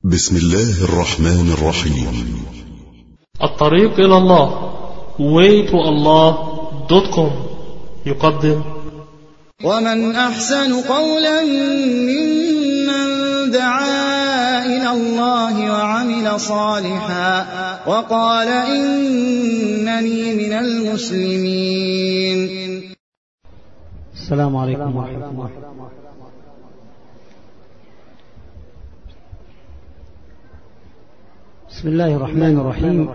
بسم الله الرحمن الرحيم الطريق إلى الله waytoallah.com يقدم ومن أحسن قولا ممن دعا إلى الله وعمل صالحا وقال إنني من المسلمين السلام عليكم ورحمة الله بسم الله الرحمن الرحيم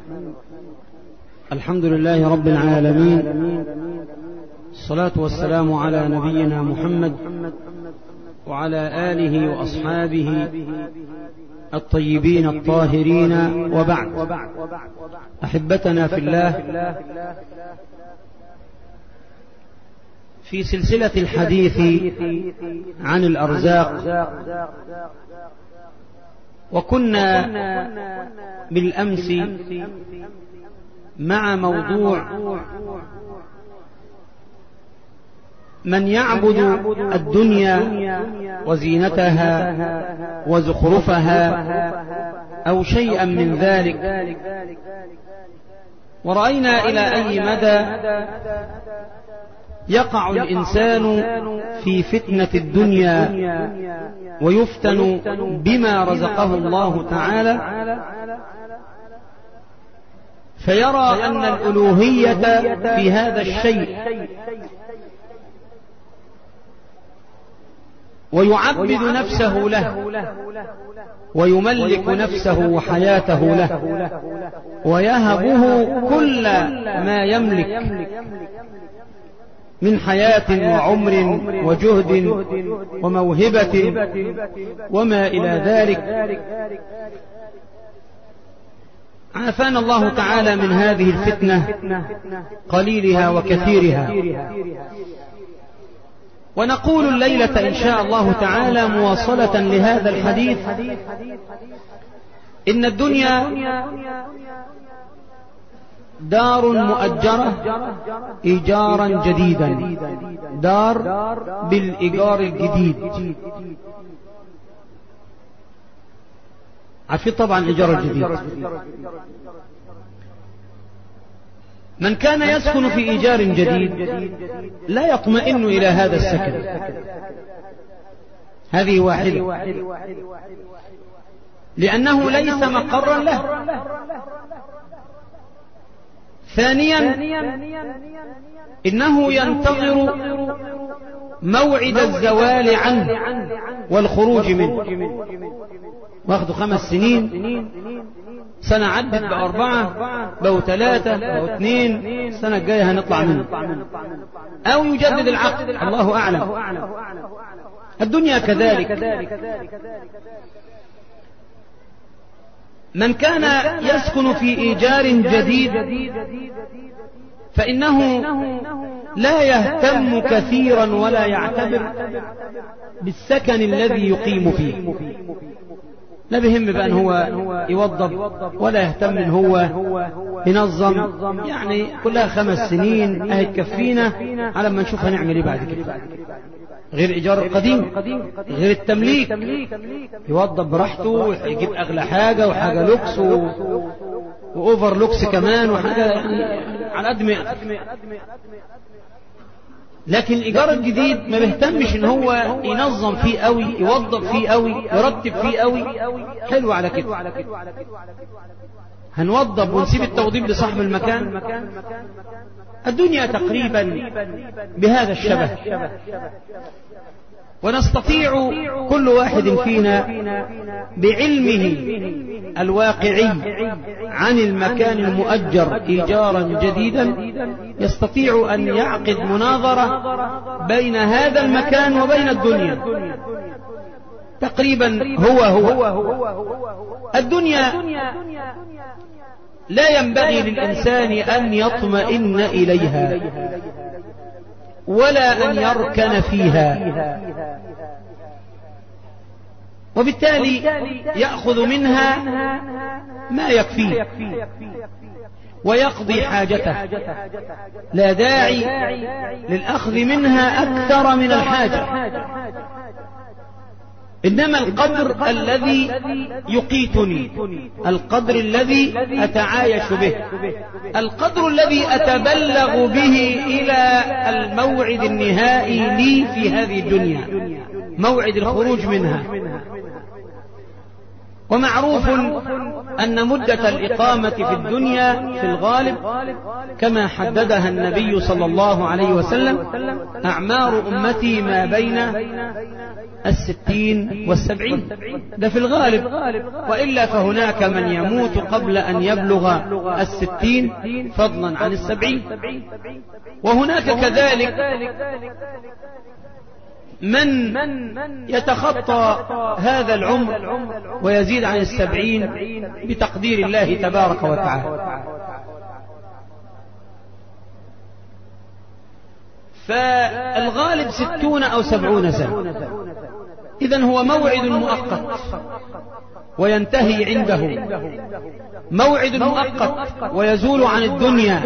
الحمد لله رب العالمين الصلاة والسلام على نبينا محمد وعلى آله وأصحابه الطيبين الطاهرين وبعد أحبتنا في الله في سلسلة الحديث عن الأرزاق وكنا بالأمس مع موضوع من يعبد الدنيا وزينتها وزخرفها أو شيئا من ذلك ورأينا إلى أي مدى يقع الإنسان في فتنة الدنيا ويفتن بما رزقه الله تعالى فيرى أن الألوهية في هذا الشيء ويعبد نفسه له ويملك نفسه وحياته له ويهبه كل ما يملك من حياة وعمر وجهد وموهبة وما إلى ذلك عافانا الله تعالى من هذه الفتنة قليلها وكثيرها ونقول الليلة إن شاء الله تعالى مواصلة لهذا الحديث إن الدنيا دار مؤجرة إيجارا جديدا دار بالإيجار الجديد عارفين طبعا إيجار الجديد من كان يسكن في إيجار جديد لا يطمئن إلى هذا السكن هذه واحدة لأنه ليس مقرا له ثانيا إنه ينتظر موعد الزوال عنه والخروج منه واخذ خمس سنين سنة عدت بأربعة بقوا ثلاثة بقوا اثنين السنة الجاية هنطلع منه أو يجدد العقد الله أعلم الدنيا كذلك من كان يسكن في إيجار جديد فإنه لا يهتم كثيرا ولا يعتبر بالسكن الذي يقيم فيه لا بهم بأن هو يوظف ولا يهتم ان هو ينظم يعني كلها خمس سنين اهي تكفينا على ما نشوف هنعمل ايه بعد كده غير ايجار القديم غير التمليك يوظف براحته يجيب اغلى حاجه وحاجه لوكس و... واوفر لوكس كمان وحاجه يعني على قد ما لكن الايجار الجديد ما بيهتمش ان هو ينظم فيه قوي يوظف فيه قوي يرتب فيه قوي حلو على كده هنوظف ونسيب التوظيف لصاحب المكان الدنيا تقريبا بهذا الشبه ونستطيع كل واحد فينا بعلمه الواقعي عن المكان المؤجر إيجارا جديدا يستطيع أن يعقد مناظرة بين هذا المكان وبين الدنيا تقريبا هو هو الدنيا لا ينبغي للإنسان أن يطمئن إليها ولا أن يركن فيها وبالتالي يأخذ منها ما يكفيه ويقضي حاجته لا داعي للأخذ منها أكثر من الحاجة إنما القدر الذي يقيتني القدر الذي أتعايش به القدر الذي أتبلغ به إلى الموعد النهائي لي في هذه الدنيا موعد الخروج منها ومعروف أن مدة الإقامة في الدنيا في الغالب كما حددها النبي صلى الله عليه وسلم أعمار أمتي ما بين الستين والسبعين ده في الغالب وإلا فهناك من يموت قبل أن يبلغ الستين فضلا عن السبعين وهناك كذلك من يتخطى هذا العمر ويزيد عن السبعين بتقدير الله تبارك وتعالى فالغالب ستون أو سبعون سنة إذا هو موعد مؤقت وينتهي عنده موعد مؤقت ويزول عن الدنيا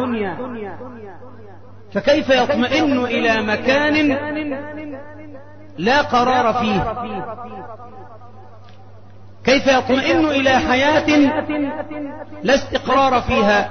فكيف يطمئن إلى مكان لا قرار فيه كيف يطمئن إلى حياة لا استقرار فيها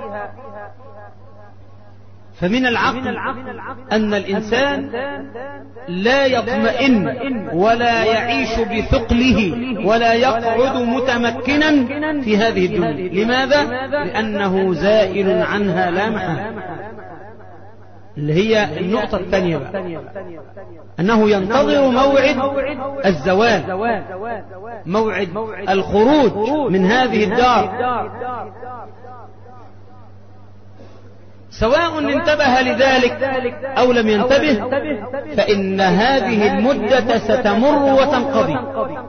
فمن العقل أن الإنسان لا يطمئن ولا يعيش بثقله ولا يقعد متمكنا في هذه الدنيا لماذا؟ لأنه زائل عنها لا محالة اللي هي النقطة الثانية بقى أنه ينتظر موعد الزوال موعد الخروج من هذه الدار سواء انتبه لذلك أو لم ينتبه فإن هذه المدة ستمر وتنقضي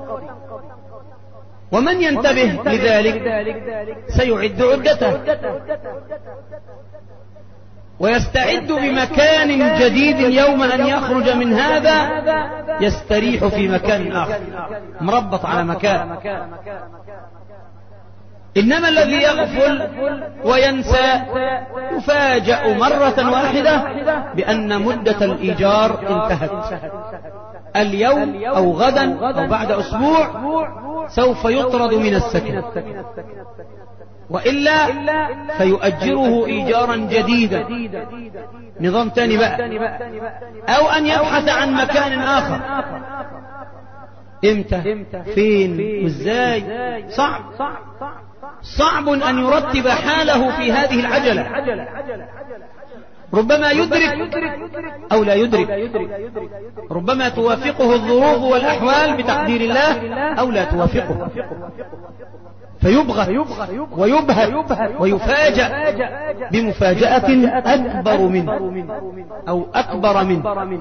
ومن ينتبه لذلك سيعد عدته ويستعد بمكان جديد يوم أن يخرج من هذا يستريح في مكان آخر مربط على مكان إنما الذي يغفل وينسى يفاجأ مرة واحدة بأن مدة الإيجار انتهت اليوم أو غدا أو بعد أسبوع سوف يطرد من السكن وإلا فيؤجره إيجارا جديدا نظام تاني بقى أو أن يبحث عن مكان آخر امتى فين وازاي صعب صعب أن يرتب حاله في هذه العجلة ربما يدرك أو لا يدرك ربما توافقه الظروف والأحوال بتقدير الله أو لا توافقه فيبغى ويبهر ويفاجأ بمفاجأة أكبر منه أو أكبر منه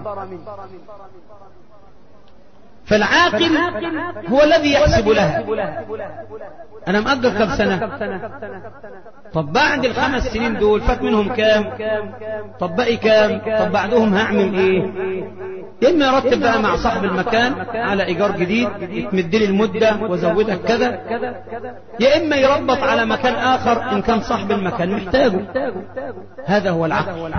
فالعاقل هو الذي يحسب لها أنا مأجر كم سنة طب بعد الخمس سنين دول فات منهم كام طب باقي كام طب بعدهم هعمل ايه يا اما يرتب بقى مع صاحب المكان على ايجار جديد يتمد لي المده وازودها كذا يا اما يربط على مكان اخر ان كان صاحب المكان محتاجه هذا هو العقل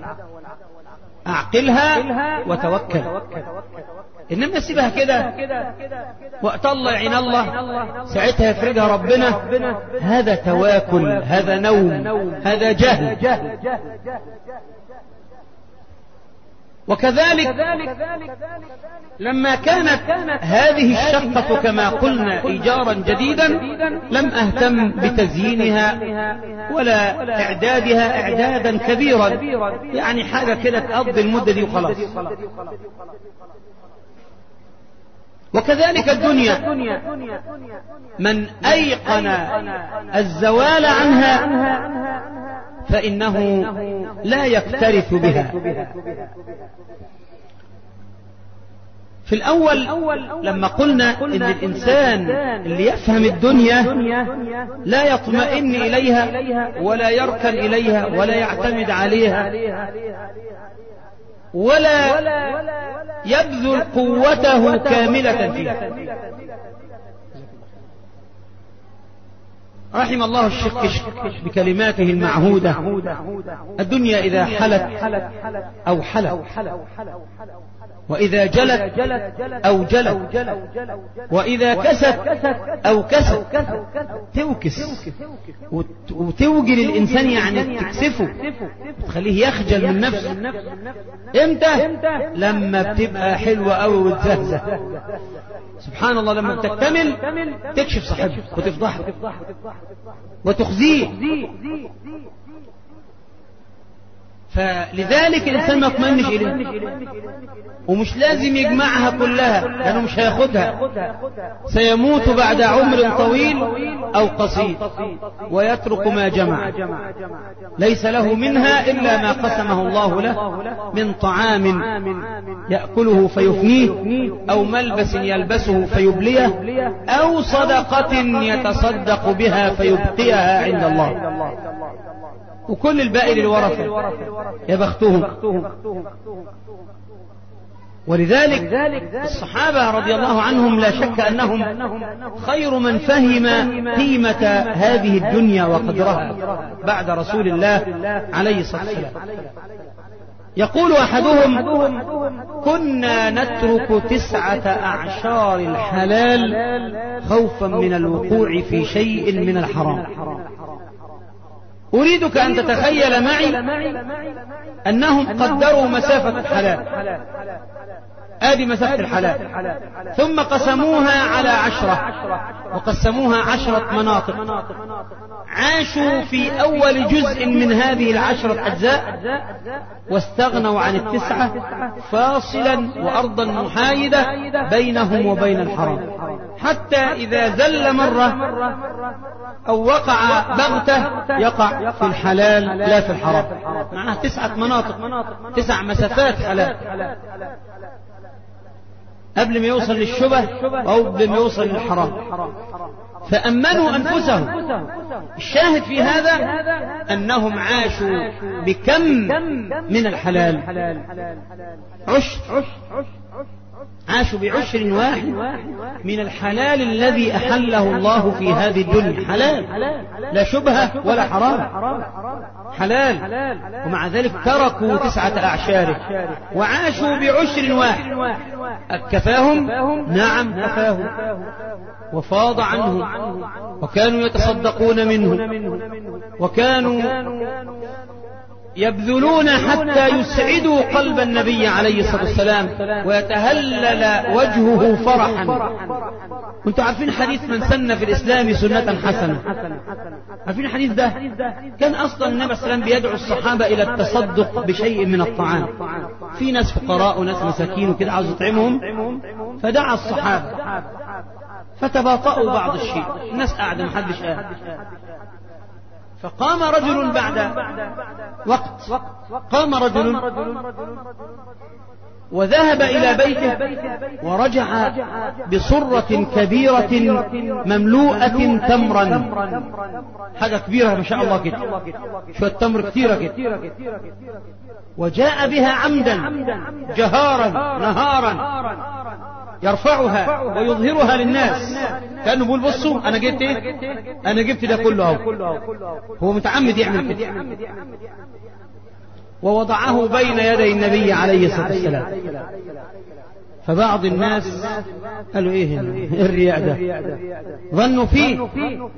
اعقلها وتوكل انما سيبها كده وقت الله يعين الله ساعتها يفرجها ربنا هذا تواكل هذا نوم هذا جهل وكذلك لما كانت هذه الشقة كما قلنا إيجارا جديدا لم أهتم بتزيينها ولا إعدادها إعدادا كبيرا يعني حاجة كده تقضي المدة دي وخلاص وكذلك الدنيا من أيقن الزوال عنها فإنه لا يكترث بها في الأول لما قلنا إن الإنسان اللي يفهم الدنيا لا يطمئن إليها ولا يركن إليها ولا يعتمد عليها ولا يبذل قوته كاملة فيها رحم الله الشيخ كشك بكلماته المعهودة الدنيا إذا حلت أو حلت وإذا جلت أو جلت وإذا كست أو كست توكس وت- وتوجل الإنسان يعني تكسفه تخليه يخجل من نفسه إمتى لما بتبقى حلوة أوي وتزهزه سبحان الله لما بتكتمل تكشف صاحبها وتفضحه وتخزيه فلذلك الإنسان ما يطمئنش إليه ومش لازم يجمعها كلها لأنه مش هياخدها سيموت بعد عمر طويل أو قصير ويترك ما جمع ليس له منها إلا ما قسمه الله له من طعام يأكله فيفنيه أو ملبس يلبسه فيبليه أو صدقة يتصدق بها فيبقيها عند الله وكل الباقي للورثة يا بختهم ولذلك الصحابة رضي الله عنهم لا شك أنهم خير من فهم قيمة هذه الدنيا وقدرها بعد رسول الله عليه الصلاة والسلام يقول أحدهم كنا نترك تسعة أعشار الحلال خوفا من الوقوع في شيء من الحرام أريدك أن تتخيل معي أنهم قدروا مسافة الحلال آدي مسافة الحلال ثم قسموها على عشرة وقسموها عشرة مناطق عاشوا في أول جزء من هذه العشرة أجزاء واستغنوا عن التسعة فاصلا وأرضا محايدة بينهم وبين الحرام حتى إذا زل مرة أو وقع بغتة يقع في الحلال لا في الحرام معها تسعة مناطق تسع مسافات حلال قبل ما يوصل للشبه أو قبل ما يوصل للحرام فأمنوا أنفسهم الشاهد في هذا أنهم عاشوا بكم من الحلال عشر عاشوا بعشر واحد من الحلال الذي أحله الله في هذه الدنيا حلال لا شبهة ولا حرام حلال ومع ذلك تركوا تسعة أعشاره وعاشوا بعشر واحد كفاهم نعم كفاهم وفاض عنهم وكانوا يتصدقون منه وكانوا يبذلون حتى يسعدوا قلب النبي عليه الصلاة والسلام ويتهلل وجهه فرحا كنتوا عارفين حديث من سن في الإسلام سنة حسنة عارفين الحديث ده كان أصلا النبي صلى الله عليه وسلم بيدعو الصحابة إلى التصدق بشيء من الطعام في ناس فقراء وناس مساكين وكده عاوز يطعمهم فدعا الصحابة فتباطؤوا بعض الشيء الناس قاعدة محدش قاعد فقام رجل بعد وقت قام رجل وذهب إلى بيته ورجع بصرة كبيرة مملوءة تمرا حاجة كبيرة ما شاء الله كده شوية تمر كتيرة كده وجاء بها عمدا جهارا نهارا يرفعها ويظهرها للناس كانه بيقول بصوا انا جبت ايه انا جبت ده كله اهو هو متعمد يعمل كده ووضعه بين يدي النبي عليه الصلاه والسلام فبعض الناس قالوا ايه هنا؟ إيه الرياء ده ظنوا فيه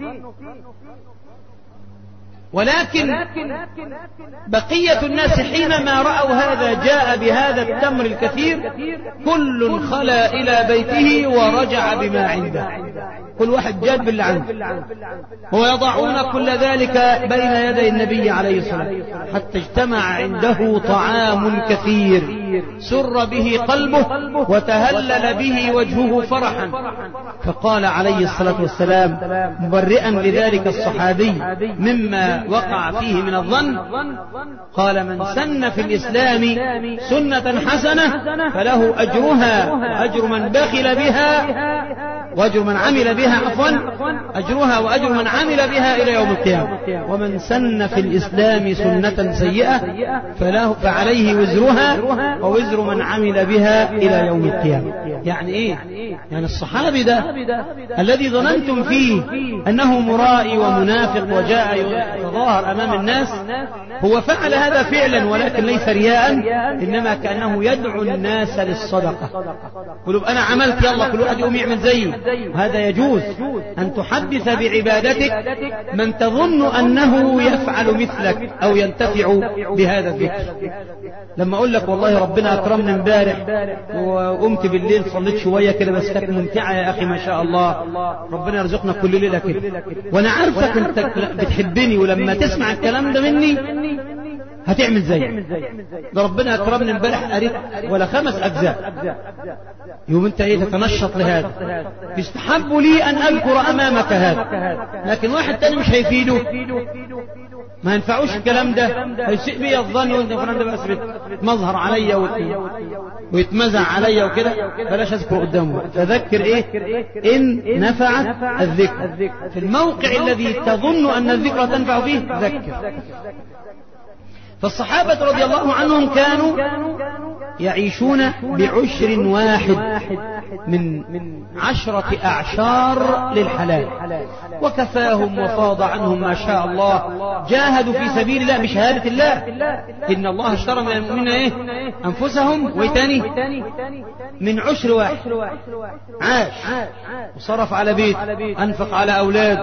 ولكن بقية الناس حينما رأوا هذا جاء بهذا التمر الكثير كل خلا إلى بيته ورجع بما عنده كل واحد جاد باللي عنده ويضعون كل ذلك بين يدي النبي عليه الصلاة والسلام حتى اجتمع عنده طعام كثير سر به قلبه وتهلل به وجهه فرحا فقال عليه الصلاة والسلام مبرئا لذلك الصحابي مما وقع فيه من الظن قال من سن في الإسلام سنة حسنة فله أجرها أجر من بخل بها وأجر من عمل بها عفوا أجرها وأجر من عمل بها إلى يوم القيامة ومن سن في الإسلام سنة سيئة فله فعليه وزرها ووزر من عمل بها إلى يوم القيامة يعني إيه يعني الصحابي ده الذي ظننتم فيه أنه مرائي ومنافق وجاء يتظاهر أمام الناس هو فعل هذا فعلا ولكن ليس رياء إنما كأنه يدعو الناس للصدقة قلوب أنا عملت يلا كل واحد يقوم يعمل زيي هذا يجوز أن تحدث بعبادتك من تظن أنه يفعل مثلك أو ينتفع بهذا الذكر لما أقول لك والله ربنا أكرمني امبارح وقمت بالليل صليت شوية كده بس كانت ممتعة يا أخي ما شاء الله ربنا يرزقنا كل ليلة كده وأنا عارفك أنت بتحبني ولما تسمع الكلام ده مني هتعمل زي ده ربنا اكرمني امبارح قريت ولا خمس اجزاء يوم انت ايه تتنشط لهذا يستحب لي ان اذكر امامك هذا لكن واحد تاني مش هيفيده ما ينفعوش الكلام ده هيسيء بي الظن وانت فلان ده بس مظهر عليا ويتمزع عليا وكده بلاش اذكر قدامه فذكر ايه ان نفعت الذكر في الموقع الذي تظن ان الذكر تنفع فيه ذكر فالصحابة رضي الله عنهم كانوا يعيشون بعشر واحد من من عشرة أعشار للحلال وكفاهم وفاض عنهم ما شاء الله جاهدوا في سبيل الله بشهادة الله إن الله اشترى من المؤمنين إيه أنفسهم ويتاني من عشر واحد عاش وصرف على بيت أنفق على أولاد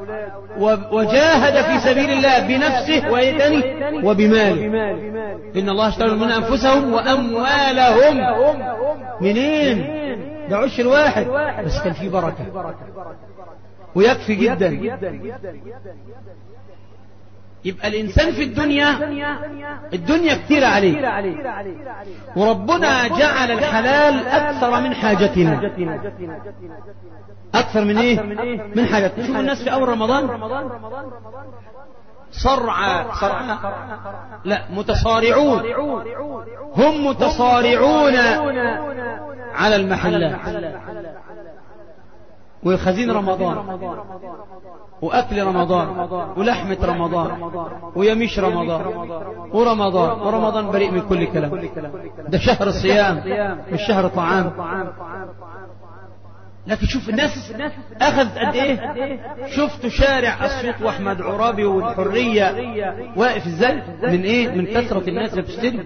وجاهد في سبيل الله بنفسه ويتاني وبماله إن الله اشترى من أنفسهم وأموالهم منين ده عشر واحد بس كان فيه بركة ويكفي جدا يبقى الإنسان في الدنيا الدنيا كتير عليه وربنا جعل الحلال أكثر من حاجتنا أكثر من إيه من حاجتنا شوف الناس في أول رمضان صرعى صرعى لا متصارعون هم متصارعون على المحلات وخزين رمضان وأكل رمضان ولحمة رمضان ويميش رمضان ورمضان ورمضان بريء من كل كلام ده شهر الصيام مش شهر طعام لكن شوف الناس أخذ قد إيه شفت شارع السوق وأحمد عرابي والحرية واقف إزاي من إيه من كثرة الناس اللي بتشتري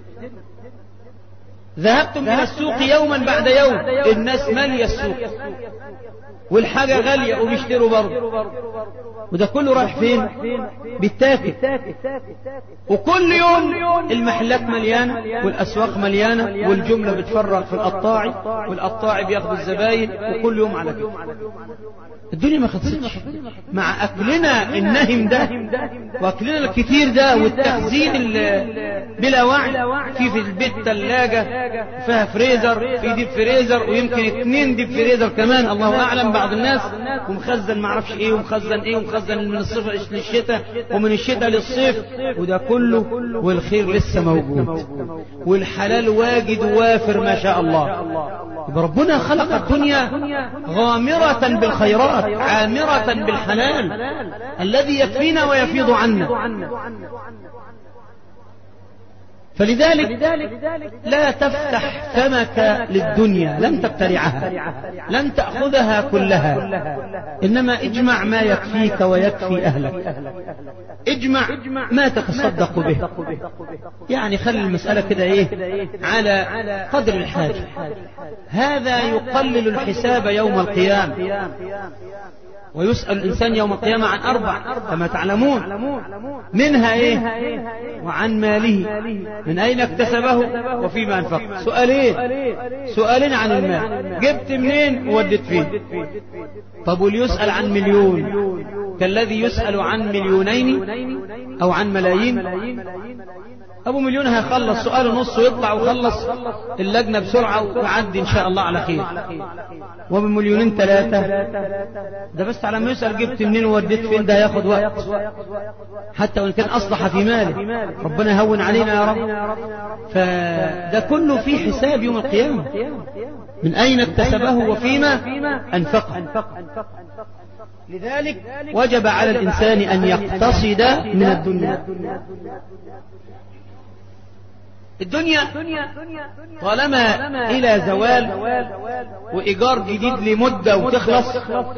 ذهبتم إلى السوق يوما بعد يوم الناس مالية السوق والحاجة غالية وبيشتروا برضه وده كله رايح فين بالتاكل وكل يوم المحلات مليانة والأسواق مليانة والجملة بتفرغ في القطاعي والقطاعي بياخدوا الزباين وكل يوم على كده الدنيا ما خلصتش مع أكلنا النهم ده وأكلنا الكتير ده والتخزين بلا وعي في في البيت ثلاجة فيها فريزر في ديب فريزر ويمكن اتنين ديب فريزر كمان الله أعلم بعض الناس ومخزن معرفش ايه ومخزن ايه ومخزن من الصيف للشتاء ومن الشتاء للصيف وده كله والخير لسه موجود والحلال واجد وافر ما شاء الله يبقى ربنا خلق الدنيا غامرة بالخيرات عامرة بالحلال الذي يكفينا ويفيض عنا فلذلك لا تفتح فمك للدنيا لن تبتلعها لن تأخذها كلها إنما اجمع ما يكفيك ويكفي أهلك اجمع ما تتصدق به يعني خلي المسألة كده ايه على قدر الحاجة هذا يقلل الحساب يوم القيامة ويسأل الإنسان يوم القيامة عن أربع كما تعلمون منها إيه وعن ماله من أين اكتسبه وفيما أنفق سؤالين سؤالين عن المال جبت منين وودت فين طب واليسأل عن مليون كالذي يسأل عن مليونين أو عن ملايين أبو مليون هيخلص سؤال ونص ويطلع ويخلص اللجنة بسرعة ويعدي إن شاء الله على خير وبمليونين ثلاثة ده بس على ما يسأل جبت منين ووديت فين ده ياخد وقت حتى وإن كان أصلح في ماله ربنا يهون علينا يا رب فده كله في حساب يوم القيامة من أين اكتسبه وفيما أنفقه لذلك وجب على الإنسان أن يقتصد من الدنيا الدنيا طالما إلى زوال وإيجار جديد لمدة وتخلص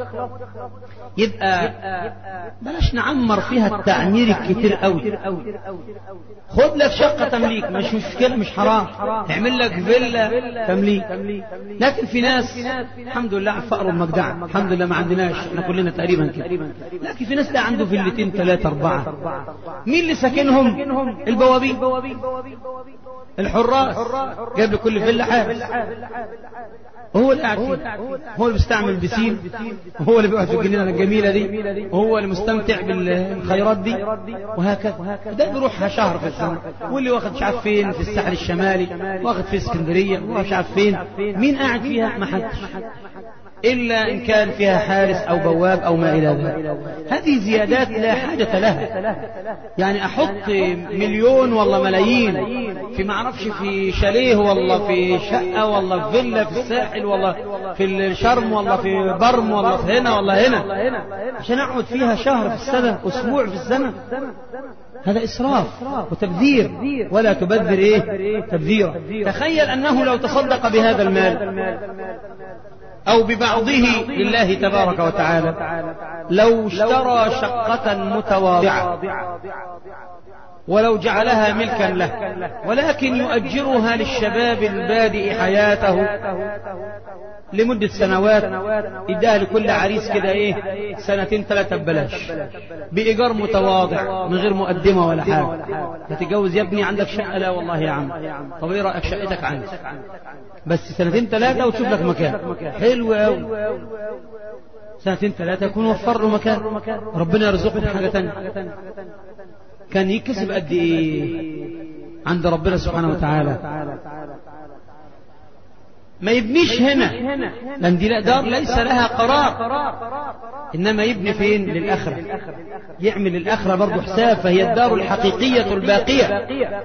يبقى بلاش نعمر فيها التعمير الكتير قوي خد لك شقة تمليك مش مشكلة مش حرام اعمل لك فيلا تمليك لكن في ناس الحمد لله على الفقر والمجدعة الحمد لله ما عندناش احنا كلنا تقريبا كده لكن في ناس لا عنده فيلتين ثلاثة أربعة مين اللي ساكنهم البوابين الحراس جايب لكل فيلا حارس هو اللي قاعد فيه هو اللي بيستعمل بسين وهو اللي بيقعد في الجنينه الجميله دي وهو اللي مستمتع بالخيرات دي وهكذا ده بيروح شهر في السنه واللي واخد مش عارف فين في الساحل الشمالي واخد في اسكندريه مش عارف فين مين قاعد فيها ما حدش إلا إن كان فيها حارس أو بواب أو ما إلى ذلك هذه زيادات لا حاجة لها يعني أحط مليون والله ملايين في ما أعرفش في شاليه والله في شقة والله في فيلا في الساحل والله في الشرم والله في برم والله في هنا والله هنا عشان أقعد فيها شهر في السنة أسبوع في السنة هذا إسراف وتبذير ولا تبذر إيه تبذيرا تخيل أنه لو تصدق بهذا المال أو ببعضه لله تبارك وتعالى لو اشترى شقة متواضعة ولو جعلها ملكا له ولكن يؤجرها للشباب البادئ حياته لمدة سنوات اداها لكل عريس كده ايه سنتين ثلاثة ببلاش بإيجار متواضع من غير مقدمة ولا حاجة هتتجوز يا ابني عندك شقة لا والله يا عم طب ايه رأيك شقتك عندي بس سنتين ثلاثة وتشوف لك مكان حلو قوي سنتين ثلاثة يكون وفر له مكان ربنا يرزقه حاجة تانية كان يكسب قد ايه عند ربنا سبحانه وتعالى ما يبنيش هنا لان دي دار ليس لها قرار انما يبني فين للاخره يعمل الاخره برضه حساب فهي الدار الحقيقيه الباقيه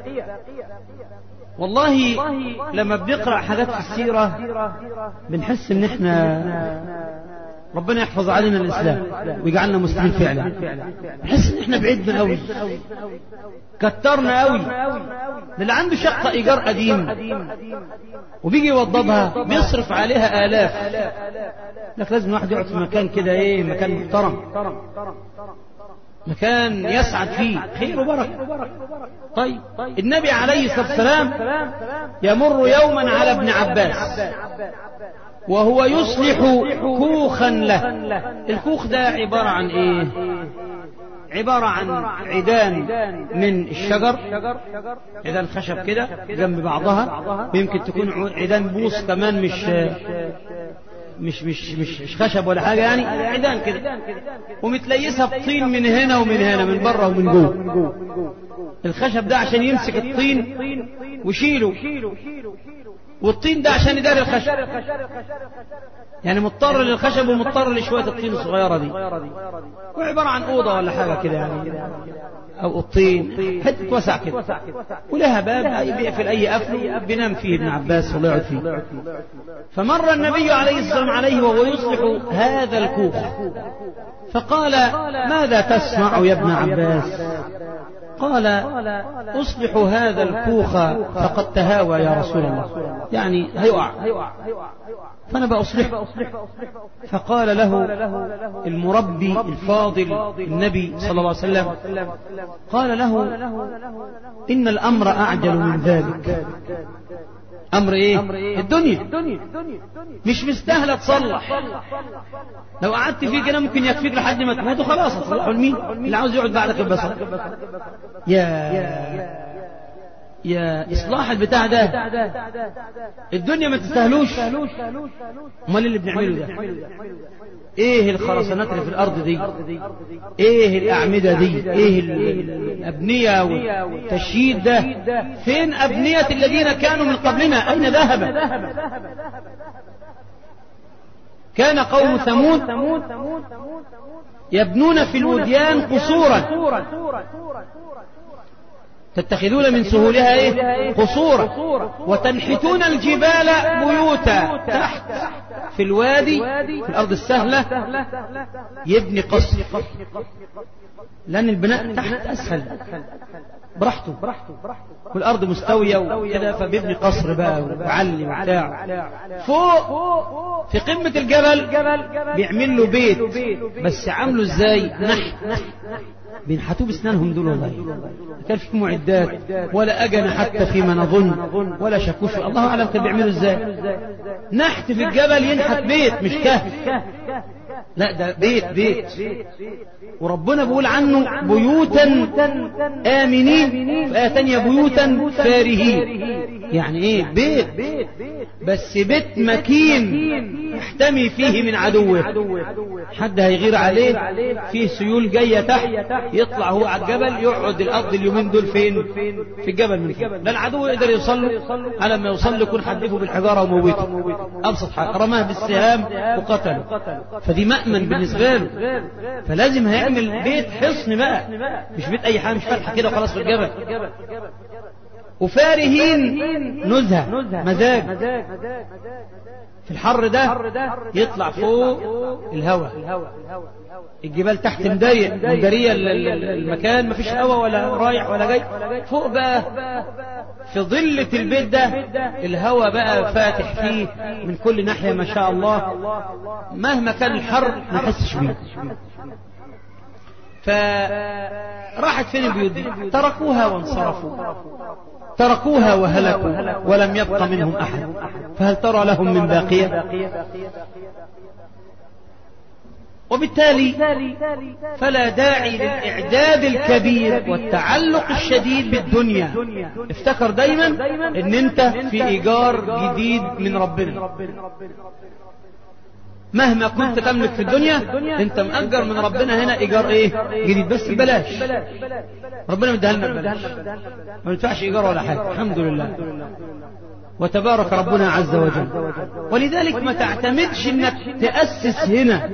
والله لما بنقرا حاجات في السيره بنحس ان احنا ربنا يحفظ علينا الاسلام ويجعلنا مسلمين فعلا نحس ان احنا بعدنا قوي كترنا قوي اللي عنده شقه ايجار قديم وبيجي يوضبها بيصرف عليها الاف لك لازم الواحد يقعد في مكان كده ايه مكان محترم مكان يسعد فيه خير وبركه طيب النبي عليه الصلاه والسلام يمر يوما على ابن عباس وهو يصلح كوخا له الكوخ ده عبارة عن ايه عبارة عن عيدان من الشجر عيدان خشب كده جنب بعضها ويمكن تكون عيدان بوص كمان مش مش مش مش, مش خشب ولا حاجة يعني عيدان كده ومتليسها بطين من هنا ومن هنا من بره ومن جوه الخشب ده عشان يمسك الطين ويشيله والطين ده عشان يداري الخشب يعني مضطر للخشب ومضطر لشوية الطين الصغيرة دي وعبارة عن أوضة ولا حاجة كده يعني أو الطين حتة وسع كده ولها باب بيقفل أي قفل بينام فيه ابن عباس ولا يقعد فيه فمر النبي عليه السلام عليه وهو يصلح هذا الكوخ فقال ماذا تصنع يا ابن عباس قال أصلح هذا الكوخ فقد تهاوى يا رسول الله يعني هيقع فأنا بأصلحه فقال له المربي الفاضل النبي صلى الله عليه وسلم قال له إن الأمر أعجل من ذلك أمر إيه الدنيا مش مستاهلة تصلح لو قعدت فيه كده ممكن يكفيك لحد ما تموت وخلاص تصلحه لمين اللي عاوز يقعد بعدك البصر يا يا إصلاح البتاع ده الدنيا ما تستاهلوش امال اللي بنعمله ده ايه الخرسانات اللي في الارض دي ايه الاعمده دي ايه الابنيه والتشييد ده فين ابنيه الذين كانوا من قبلنا اين ذهبت كان قوم ثمود يبنون في الوديان قصورا تتخذون من سهولها ايه قصورا وتنحتون الجبال بيوتا تحت في الوادي في الارض السهله يبني قصر لان البناء تحت اسهل براحته والارض مستويه وكده فبيبني قصر بقى وعلي وبتاع فوق في قمه الجبل بيعمل له بيت بس عامله ازاي نحت بينحتوه باسنانهم دول والله ما كان في معدات ولا اجن حتى فيما نظن ولا شاكوش الله اعلم كان بيعملوا ازاي نحت في الجبل ينحت بيت مش كهف لا ده بيت بيت وربنا بيقول عنه بيوتا آمنين في آية تانية بيوتا فارهين يعني ايه بيت بس بيت مكين يحتمي فيه من عدوه حد هيغير عليه فيه سيول جاية تحت يطلع هو على الجبل يقعد الأرض اليومين دول فين في الجبل من فوق لا العدو يقدر يوصل له على ما يوصل له يكون حدفه بالحجارة وموته أبسط حاجة رماه بالسهام وقتله فدي مأمن بالنسبة له فلازم هيعمل بيت حصن بقى مش بيت أي حاجة مش فتحة كده وخلاص في الجبل وفارهين نزهة مزاج في الحر ده يطلع فوق الهواء الجبال تحت مضيق مدارية المكان مفيش هواء ولا رايح ولا جاي فوق بقى في ظلة البيت ده الهواء بقى فاتح فيه من كل ناحية ما شاء الله مهما كان الحر ما حسش بيه فراحت فين البيوت دي تركوها وانصرفوا تركوها وهلكوا ولم يبق منهم أحد فهل ترى لهم من باقية وبالتالي فلا داعي للإعداد الكبير والتعلق الشديد بالدنيا افتكر دايما ان انت في ايجار جديد من ربنا مهما كنت تملك في الدنيا انت مأجر من ربنا هنا ايجار ايه جديد بس ببلاش ربنا مديها لنا ببلاش ما يدفعش ايجار ولا حاجه الحمد لله وتبارك ربنا عز وجل ولذلك ما تعتمدش انك تأسس هنا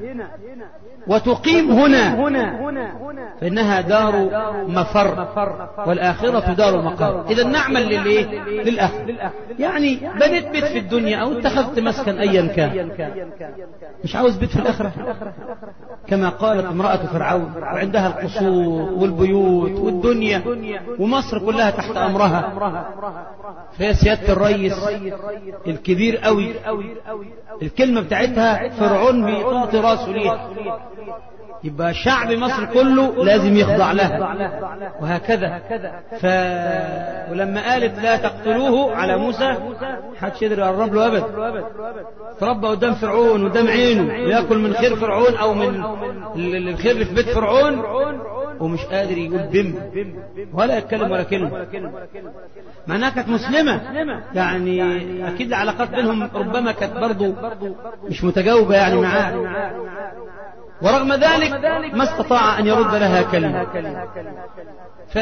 وتقيم هنا فإنها دار مفر والآخرة دار مقر إذا نعمل للإيه؟ للآخر يعني بنيت بيت في الدنيا أو اتخذت مسكن أيا كان مش عاوز بيت في الآخرة كما قالت امرأة فرعون وعندها القصور والبيوت والدنيا ومصر كلها تحت أمرها فهي سيادة الرئيس الكبير قوي الكلمة بتاعتها فرعون بيعطي راسه ليها يبقى شعب مصر كله لازم يخضع لها وهكذا ف... ولما قالت لا تقتلوه على موسى حدش يقدر يقرب له ابدا تربى قدام فرعون قدام عينه ياكل من خير فرعون او من الخير اللي في بيت فرعون ومش قادر يقول بم ولا يتكلم ولا كلمة مع انها كانت مسلمة يعني اكيد العلاقات بينهم ربما كانت برضو مش متجاوبة يعني معاه ورغم ذلك ما استطاع ان يرد لها كلمة ف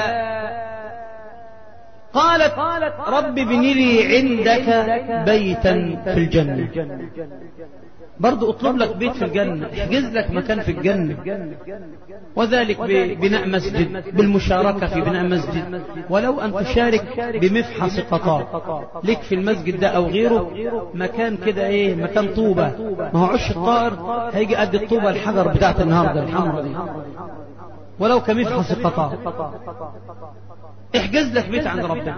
قالت رب ابن لي عندك بيتا في الجنة برضو اطلب لك بيت في الجنة احجز لك مكان في الجنة وذلك ببناء مسجد بالمشاركة في بناء مسجد ولو أن تشارك بمفحص قطار لك في المسجد ده أو غيره مكان كده إيه مكان طوبة ما هو عش الطائر هيجي قد الطوبة الحجر بتاعت النهاردة الحمراء دي ولو كمفحص قطار احجز لك بيت عند ربنا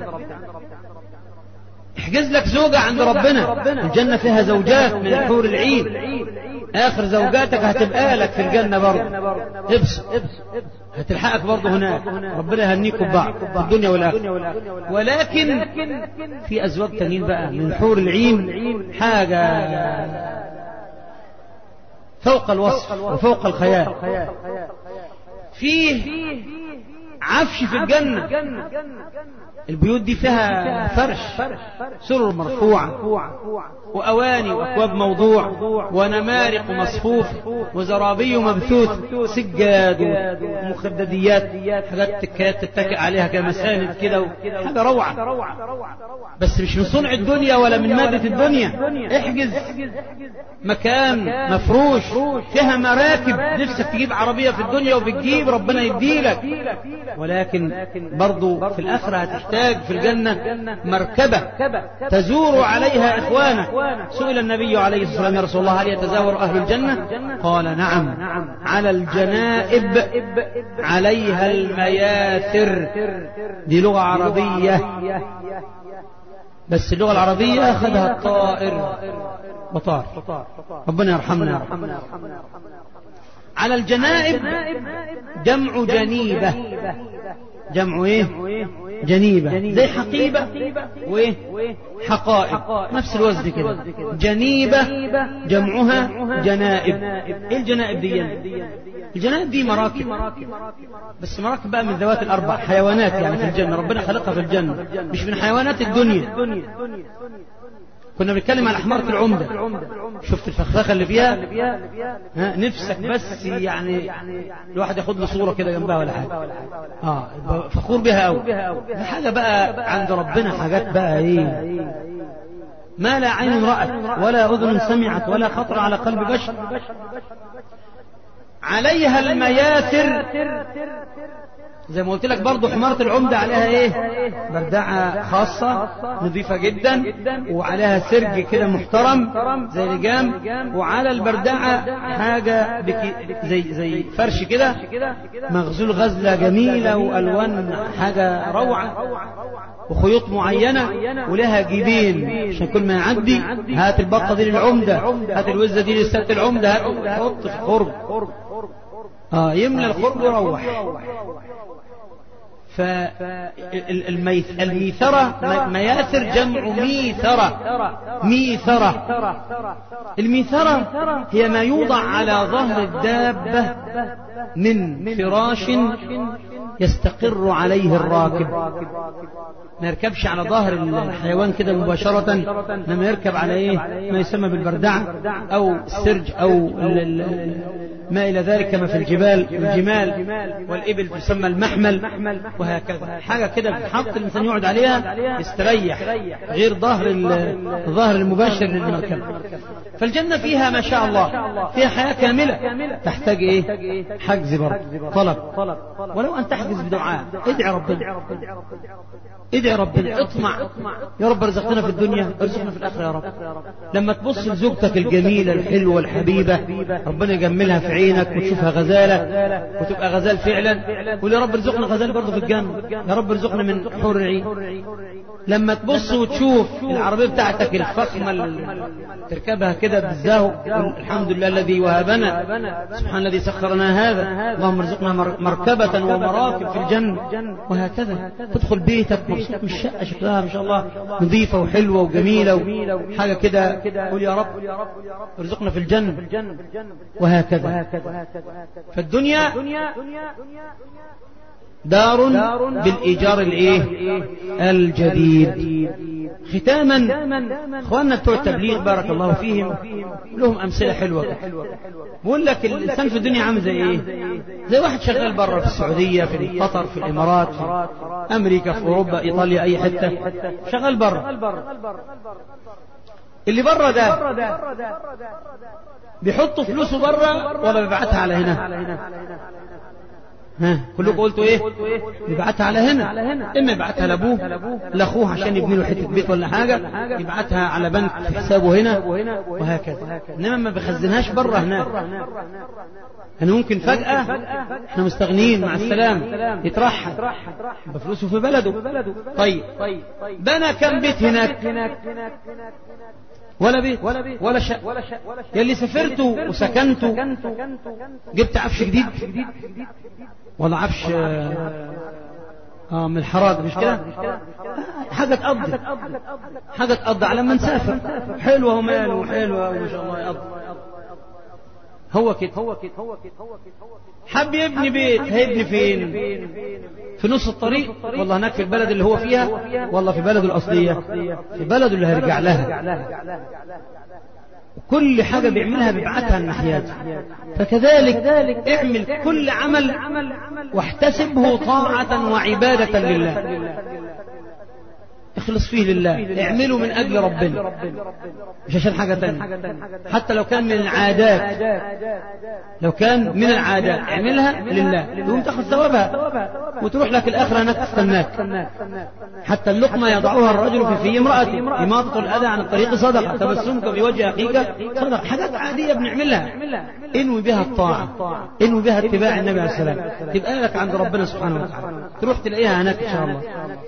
احجز لك زوجة عند ربنا الجنة فيها زوجات من الحور العين آخر زوجاتك هتبقى لك في الجنة برضه ابس هتلحقك برضه هناك ربنا يهنيكم بعض في الدنيا والآخرة ولكن في أزواج تانيين بقى من حور العين حاجة فوق الوصف وفوق الخيال فيه عفش في الجنة البيوت دي فيها فرش سرر مرفوعة وأواني وأكواب موضوع ونمارق مصفوفة وزرابي مبثوث سجاد ومخدديات حاجات تكات تتكئ عليها كمساند كده حاجة روعة بس مش من صنع الدنيا ولا من مادة الدنيا احجز مكان مفروش فيها مراكب نفسك تجيب عربية في الدنيا وبتجيب ربنا يديلك ولكن برضو في الآخرة هتحتاج في الجنة مركبة تزور عليها إخوانك سئل النبي عليه الصلاة والسلام يا رسول الله هل يتزاور أهل الجنة قال نعم على الجنائب عليها المياثر دي لغة عربية بس اللغة العربية أخذها الطائر وطار ربنا يرحمنا يا رب على الجنائب جمع جنيبة جمع ايه جنيبة زي حقيبة وايه حقائب نفس الوزن كده جنيبة جمعها جنائب ايه الجنائب دي الجنائب دي مراكب بس مراكب بقى من ذوات الاربع حيوانات يعني في الجنة ربنا خلقها في الجنة مش من حيوانات الدنيا كنا بنتكلم على حمارة العمدة شفت الفخفخة اللي فيها ها نفسك بس يعني الواحد ياخد له صورة كده جنبها ولا حاجة اه فخور بها قوي دي حاجة بقى عند ربنا حاجات بقى ايه ما لا عين رأت ولا أذن سمعت ولا خطر على قلب بشر عليها المياثر زي ما قلت لك برضه حمارة العمدة عليها ايه بردعة خاصة نظيفة جدا وعليها سرج كده محترم زي لجام وعلى البردعة حاجة بكي زي زي فرش كده مغزول غزلة جميلة والوان حاجة روعة وخيوط معينة ولها جيبين عشان كل ما يعدي هات البطة دي للعمدة هات الوزة دي للست العمدة هات حط في الخرج اه يملى الخرج ويروح فالميثرة مياثر جمع ميثرة ميثرة الميثرة هي ما يوضع على ظهر الدابة من فراش يستقر عليه الراكب ما يركبش على ظهر الحيوان كده مباشرة لما يركب على ايه ما يسمى بالبردعة او السرج او ما إلى ذلك كما في الجبال الجمال والإبل تسمى المحمل وهكذا حاجة كده بتحط الإنسان يقعد عليها يستريح غير ظهر الظهر المباشر للمركب فالجنة فيها ما شاء الله فيها حياة كاملة تحتاج إيه حجز برضه طلب ولو أن تحجز بدعاء ادعي ربنا ادعي ربنا اطمع يا رب ارزقنا في الدنيا ارزقنا في الآخرة يا رب لما تبص لزوجتك الجميلة الحلوة الحبيبة ربنا يجملها في عينك وتشوفها غزالة وتبقى غزال فعلا قول يا رب ارزقنا غزال برضه في الجنة يا رب ارزقنا من حور العين لما تبص وتشوف العربية بتاعتك الفخمة اللي تركبها كده بالزهو الحمد لله الذي وهبنا سبحان الذي سخرنا هذا اللهم ارزقنا مركبة ومراكب في الجنة وهكذا تدخل بيتك مبسوط من الشقة شكلها ما شاء الله نظيفة وحلوة وجميلة وحاجة كده قول يا رب ارزقنا في الجنة وهكذا فالدنيا دار بالإيجار الإيه الجديد ختاما اخواننا بتوع التبليغ بارك الله فيهم لهم امثله حلوه بقول لك الانسان في الدنيا عامل زي ايه زي واحد شغال بره في السعوديه في قطر في الامارات في امريكا في اوروبا ايطاليا اي حته شغال بره اللي بره ده بيحطوا فلوسه بره ولا بيبعتها على هنا ها كلكم قلتوا ايه يبعتها على هنا اما يبعتها لابوه لاخوه عشان يبني له حته بيت ولا حاجه يبعتها على بنك في حسابه هنا وهكذا انما ما بيخزنهاش بره هناك يعني ممكن فجأة احنا مستغنيين مع السلام يترحل بفلوسه في بلده طيب بنى كم بيت هناك ولا بيت ولا شيء يلي سافرتوا وسكنتوا جبت عفش جديد ولا عفش اه من الحراج مش كده حاجة تقضي حاجة تقضي على ما نسافر حلوة وماله وحلوة وما شاء الله يقضي هو كده حب يبني بيت هيبني فين في نص الطريق والله هناك في البلد اللي هو فيها والله في بلده الأصلية في بلده اللي هيرجع لها كل حاجة بيعملها بيبعتها الناحيات فكذلك اعمل كل عمل واحتسبه طاعة وعبادة لله اخلص فيه لله اعمله من أجل ربنا مش عشان حاجة تانية حتى لو كان من العادات لو كان من العادات اعملها لله يقوم تاخذ ثوابها وتروح لك الآخرة هناك تستناك حتى اللقمة يضعها الرجل في في امرأته إماطة الأذى عن الطريق صدقة تبسمك في وجه أخيك صدقة حاجات عادية بنعملها انوي بها الطاعة انوي بها اتباع النبي عليه السلام تبقى لك عند ربنا سبحانه وتعالى تروح تلاقيها هناك إن شاء الله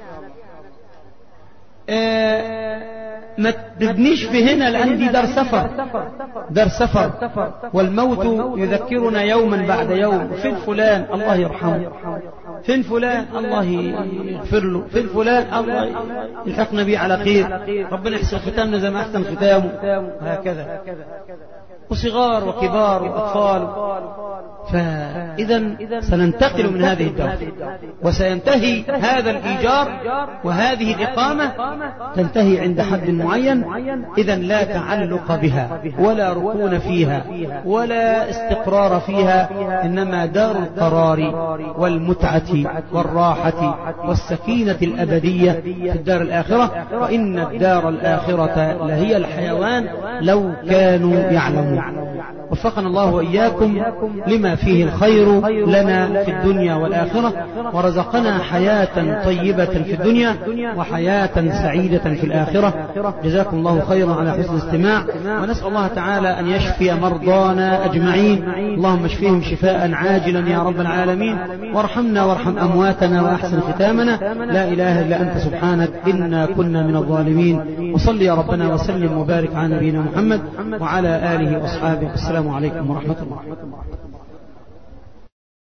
ما تبنيش في هنا لأن دي دار سفر دار سفر والموت يذكرنا يوما بعد يوم فين فلان الله يرحمه فين فلان الله يغفر له فين فلان الله يلحقنا به على خير ربنا يحسن ختامنا زي ما أحسن ختامه هكذا وصغار وكبار وأطفال فإذا سننتقل من هذه الدار وسينتهي هذا الإيجار وهذه الإقامة تنتهي عند حد معين إذا لا تعلق بها ولا ركون فيها ولا استقرار فيها إنما دار القرار والمتعة والراحة والسكينة الأبدية في الدار الآخرة وإن الدار الآخرة لهي الحيوان لو كانوا يعلمون وفقنا الله وإياكم لما فيه الخير لنا في الدنيا والآخرة ورزقنا حياة طيبة في الدنيا وحياة سعيدة في الآخرة جزاكم الله خيرا على حسن الاستماع ونسأل الله تعالى أن يشفي مرضانا أجمعين اللهم اشفيهم شفاء عاجلا يا رب العالمين وارحمنا وارحم أمواتنا وأحسن ختامنا لا إله إلا أنت سبحانك إنا كنا من الظالمين وصل يا ربنا وسلم وبارك على نبينا محمد وعلى آله وأصحابه السلام عليكم ورحمة الله